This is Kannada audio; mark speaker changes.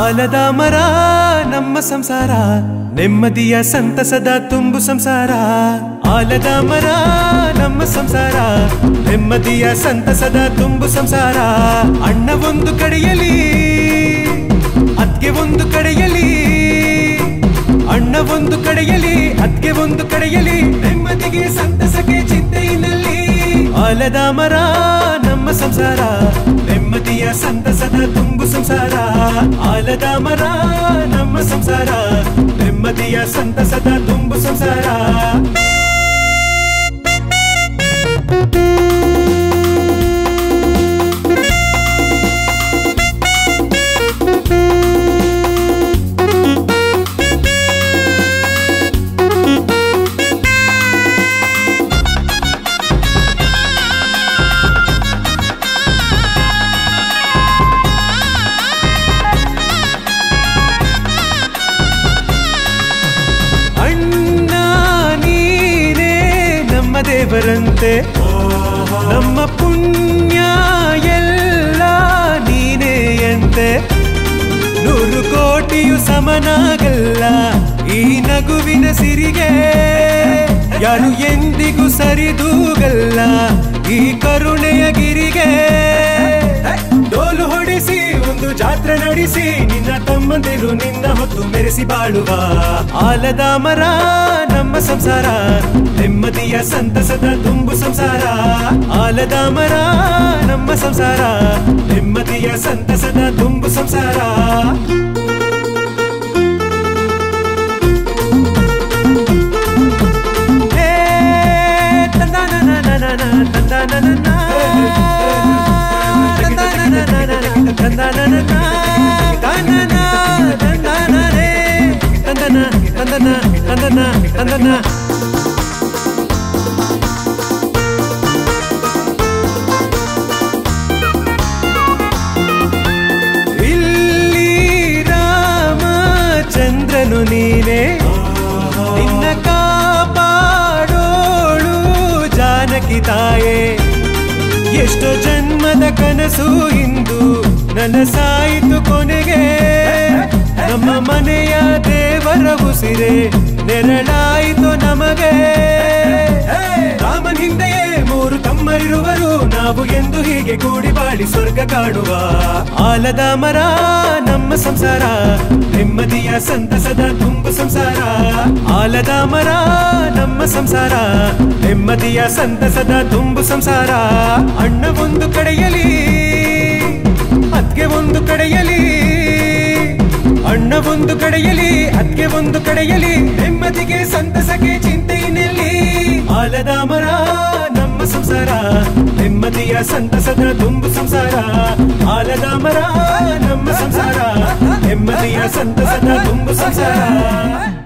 Speaker 1: ಆಲದ ಮರ ನಮ್ಮ ಸಂಸಾರ ನೆಮ್ಮದಿಯ ಸಂತಸದ ತುಂಬು ಸಂಸಾರ ಆಲದ ಮರ ನಮ್ಮ ಸಂಸಾರ ನೆಮ್ಮದಿಯ ಸಂತಸದ ತುಂಬು ಸಂಸಾರ ಅಣ್ಣ ಒಂದು ಕಡೆಯಲಿ ಅದ್ಗೆ ಒಂದು ಕಡೆಯಲಿ ಅಣ್ಣ ಒಂದು ಕಡೆಯಲಿ ಅದ್ಗೆ ಒಂದು ಕಡೆಯಲಿ ನೆಮ್ಮದಿಗೆ ಸಂತಸಕ್ಕೆ ಚಿಂತೆಯಿನಲ್ಲಿ ಆಲದ ಮರ ನಮ್ಮ ಸಂಸಾರ ನೆಮ್ಮದಿಯ ಸಂತಸದ ತುಂಬು ಸಂಸಾರ ಆಲದ ಮರ ನಮ್ಮ ಸಂಸಾರ ನೆಮ್ಮದಿಯ ಸಂತಸದ ತುಂಬು ಸಂಸಾರ ಅಣ್ಣ ನೀನೇ ನಮ್ಮ ದೇವರಂತೆ ನಮ್ಮ ಪುಣ್ಯ ಎಲ್ಲ ನೀನೆಯಂತೆ ನೂರು ಕೋಟಿಯು ಸಮನಾಗಲ್ಲ ಈ ನಗುವಿನ ಸಿರಿಗೆ ಯಾರು ಎಂದಿಗೂ ಸರಿದೂಗಲ್ಲ ಈ ಕರುಣೆಯ ಗಿರಿಗೆ ಡೋಲು ಹೊಡಿಸಿ ಒಂದು ಜಾತ್ರೆ ನಡೆಸಿ ನಿನ್ನ ತಮ್ಮಂದಿರು ನಿನ್ನ ಹೊತ್ತು ಮೆರೆಸಿ ಬಾಳುವ ಆಲದ ಮರ ನಮ್ಮ ಸಂಸಾರ ನೆಮ್ಮದಿಯ ಸಂತಸದ ತುಂಬು ಸಂಸಾರ ಆಲದ ಮರ ನಮ್ಮ ಸಂಸಾರ ನೆಮ್ಮದಿಯ ಸಂತಸದ ತುಂಬು ಸಂಸಾರ ಹೇ, ತಂದಾನನನನನ, ತಂದಾನನನ, ತಂದಾನನನನ, ತಂದಾನನನ, ತಂದನ, ತಂದಾನನೇ, ತಂದನ, ತಂದನ, ತಂದನ, ತಂದನ. ಇಲ್ಲಿ ರಾಮಚಂದ್ರನು ನೀನೇ ನಿನ್ನ ಕಾಪಾಡೋಳು ಜಾನಕಿ ತಾಯೇ ಎಷ್ಟೋ ಜನ್ಮದ ಕನಸು ಇಂದು ನನಸಾಯಿತು ಕೊನೆಗೆ ನಮ್ಮ ಮನೆಯ ದೇವರ ಉಸಿರೆ ನೆರಳಾಯಿತು ನಮಗೆ ರಾಮನ ಹಿಂದೆಯೇ ಮೂರು ತಮ್ಮರಿರುವರು ನಾವು ಎಂದು ಹೀಗೆ ಕೂಡಿ ಬಾಳಿ ಸ್ವರ್ಗ ಕಾಣುವ ಆಲದ ಮರ ನಮ್ಮ ಸಂಸಾರ ನೆಮ್ಮದಿಯ ಸಂತಸದ ತುಂಬು ಸಂಸಾರ ಆಲದ ಮರ ನಮ್ಮ ಸಂಸಾರ ನೆಮ್ಮದಿಯ ಸಂತಸದ ತುಂಬು ಸಂಸಾರ ಅಣ್ಣ ಒಂದು ಕಡೆಯಲಿ ಅದ್ಗೆ ಒಂದು ಕಡೆಯಲಿ ಅಣ್ಣ ಒಂದು ಕಡೆಯಲಿ ಅದ್ಗೆ ಒಂದು ಕಡೆಯಲಿ ನೆಮ್ಮದಿಗೆ ಸಂತಸಕ್ಕೆ ಚಿಂತೆಯಿನಲ್ಲಿ ಆಲದ ಮರ ನಮ್ಮ ಸಂಸಾರ ನೆಮ್ಮದಿಯ ಸಂತಸದ ತುಂಬು ಸಂಸಾರ ಆಲದ ಮರ ನಮ್ಮ ಸಂಸಾರ ನೆಮ್ಮದಿಯ ಸಂತಸದ ತುಂಬು ಸಂಸಾರ